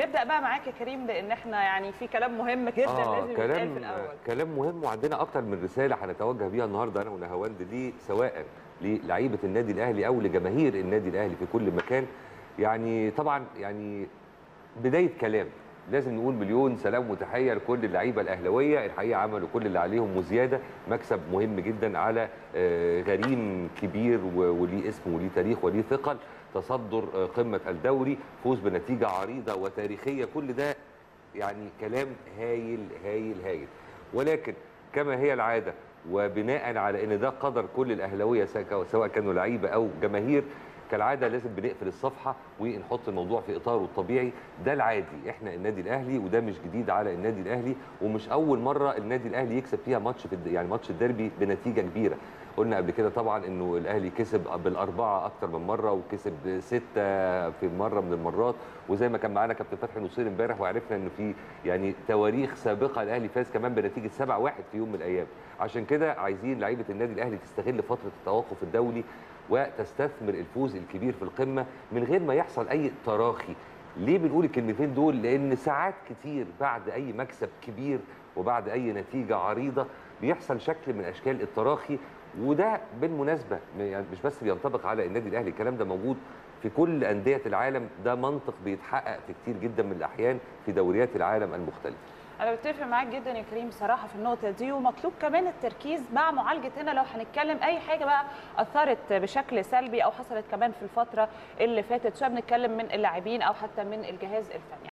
نبدا بقى معاك يا كريم لان احنا يعني في كلام مهم جدا آه لازم يتقال كلام في الاول كلام مهم وعندنا اكتر من رساله هنتوجه بيها النهارده انا ونهاوند ليه سواء للعيبه النادي الاهلي او لجماهير النادي الاهلي في كل مكان يعني طبعا يعني بدايه كلام لازم نقول مليون سلام وتحيه لكل اللعيبه الاهلاويه الحقيقه عملوا كل اللي عليهم وزياده مكسب مهم جدا على آه، غريم كبير و- وليه اسم وليه تاريخ وليه ثقل تصدر آه، قمه الدوري فوز بنتيجه عريضه وتاريخيه كل ده يعني كلام هايل هايل هايل ولكن كما هي العاده وبناء على ان ده قدر كل الاهلاويه سواء- سواء كانوا لعيبه او جماهير كالعاده لازم بنقفل الصفحه ونحط الموضوع في اطاره الطبيعي ده العادي احنا النادي الاهلي وده مش جديد على النادي الاهلي ومش اول مره النادي الاهلي يكسب فيها ماتش في الد- يعني ماتش الديربي بنتيجه كبيره قلنا قبل كده طبعا انه الاهلي كسب بالاربعه اكتر من مره وكسب سته في مره من المرات وزي ما كان معانا كابتن فتحي نصير امبارح وعرفنا انه في يعني تواريخ سابقه الاهلي فاز كمان بنتيجه 7-1 في يوم من الايام عشان كده عايزين لعيبه النادي الاهلي تستغل فتره التوقف الدولي وتستثمر الفوز الكبير في القمه من غير ما يحصل اي تراخي ليه بنقول الكلمتين دول لان ساعات كتير بعد اي مكسب كبير وبعد اي نتيجه عريضه بيحصل شكل من اشكال التراخي وده بالمناسبه يعني مش بس بينطبق على النادي الاهلي الكلام ده موجود في كل انديه العالم ده منطق بيتحقق في كتير جدا من الاحيان في دوريات العالم المختلفه انا بتفق معاك جدا يا كريم بصراحه في النقطه دي ومطلوب كمان التركيز مع معالجه هنا لو هنتكلم اي حاجه بقى اثرت بشكل سلبي او حصلت كمان في الفتره اللي فاتت سواء بنتكلم من اللاعبين او حتى من الجهاز الفني